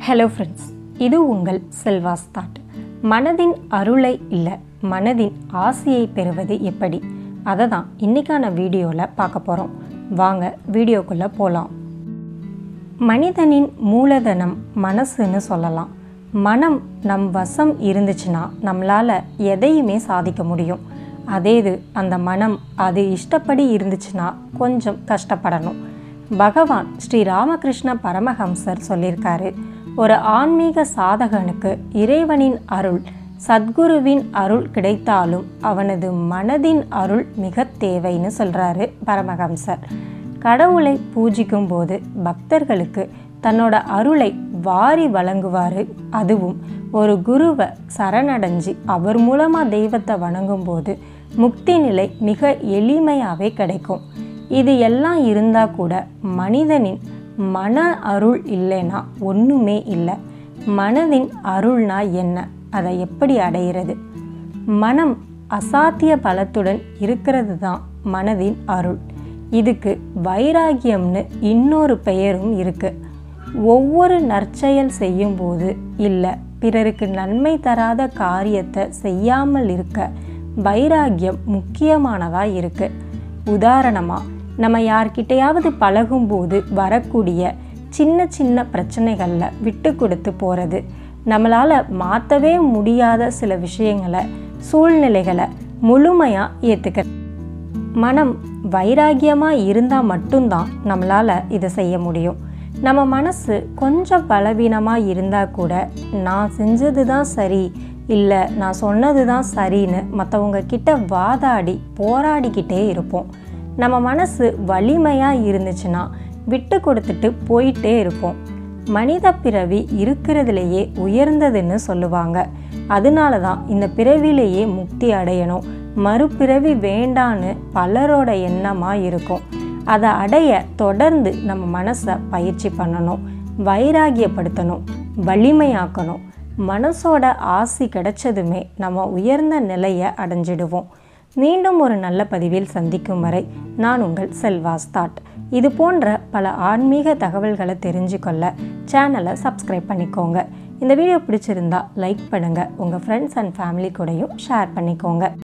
hello friends இது உங்கள் செல்வாஸ் thought மனதின் அருளை இல்லை மனதின் ஆசையை பெறுவது எப்படி அதை தான் இன்றைக்கான வீடியோவில் பார்க்க போகிறோம் வாங்க வீடியோக்குள்ளே போகலாம் மனிதனின் மூலதனம் மனசுன்னு சொல்லலாம் மனம் நம் வசம் இருந்துச்சுன்னா நம்மளால் எதையுமே சாதிக்க முடியும் அதே இது அந்த மனம் அது இஷ்டப்படி இருந்துச்சுன்னா கொஞ்சம் கஷ்டப்படணும் பகவான் ஸ்ரீ ராமகிருஷ்ண பரமஹம்சர் சொல்லியிருக்காரு ஒரு ஆன்மீக சாதகனுக்கு இறைவனின் அருள் சத்குருவின் அருள் கிடைத்தாலும் அவனது மனதின் அருள் மிக தேவைன்னு சொல்கிறாரு பரமஹம்சர் கடவுளை பூஜிக்கும் போது பக்தர்களுக்கு தன்னோட அருளை வாரி வழங்குவார் அதுவும் ஒரு குருவை சரணடைஞ்சு அவர் மூலமாக தெய்வத்தை வணங்கும்போது முக்தி நிலை மிக எளிமையாகவே கிடைக்கும் இது எல்லாம் இருந்தால் கூட மனிதனின் மன அருள் இல்லைன்னா ஒன்றுமே இல்லை மனதின் அருள்னா என்ன அதை எப்படி அடையிறது மனம் அசாத்திய பலத்துடன் இருக்கிறது தான் மனதின் அருள் இதுக்கு வைராகியம்னு இன்னொரு பெயரும் இருக்கு ஒவ்வொரு நற்செயல் செய்யும்போது இல்லை பிறருக்கு நன்மை தராத காரியத்தை செய்யாமல் இருக்க வைராகியம் முக்கியமானதாக இருக்கு உதாரணமாக நம்ம யார்கிட்டையாவது பழகும்போது வரக்கூடிய சின்ன சின்ன பிரச்சனைகளில் விட்டு கொடுத்து போகிறது நம்மளால் மாற்றவே முடியாத சில விஷயங்களை சூழ்நிலைகளை முழுமையாக ஏற்றுக்க மனம் வைராகியமாக இருந்தால் மட்டும்தான் நம்மளால் இதை செய்ய முடியும் நம்ம மனசு கொஞ்சம் பலவீனமாக இருந்தால் கூட நான் செஞ்சது தான் சரி இல்லை நான் சொன்னது தான் சரின்னு மற்றவங்க கிட்ட வாதாடி போராடிக்கிட்டே இருப்போம் நம்ம மனசு வலிமையாக இருந்துச்சுன்னா விட்டு கொடுத்துட்டு போயிட்டே இருப்போம் மனித பிறவி இருக்கிறதுலையே உயர்ந்ததுன்னு சொல்லுவாங்க அதனால தான் இந்த பிறவிலேயே முக்தி அடையணும் மறுபிறவி வேண்டான்னு பலரோட எண்ணமாக இருக்கும் அதை அடைய தொடர்ந்து நம்ம மனசை பயிற்சி பண்ணணும் வைராகியப்படுத்தணும் வலிமையாக்கணும் மனசோட ஆசி கிடைச்சதுமே நம்ம உயர்ந்த நிலையை அடைஞ்சிடுவோம் மீண்டும் ஒரு நல்ல பதிவில் சந்திக்கும் வரை நான் உங்கள் செல்வாஸ் தாட் இது போன்ற பல ஆன்மீக தகவல்களை தெரிஞ்சுக்கொள்ள சேனலை சப்ஸ்கிரைப் பண்ணிக்கோங்க இந்த வீடியோ பிடிச்சிருந்தா லைக் பண்ணுங்கள் உங்கள் ஃப்ரெண்ட்ஸ் அண்ட் ஃபேமிலி கூடயும் ஷேர் பண்ணிக்கோங்க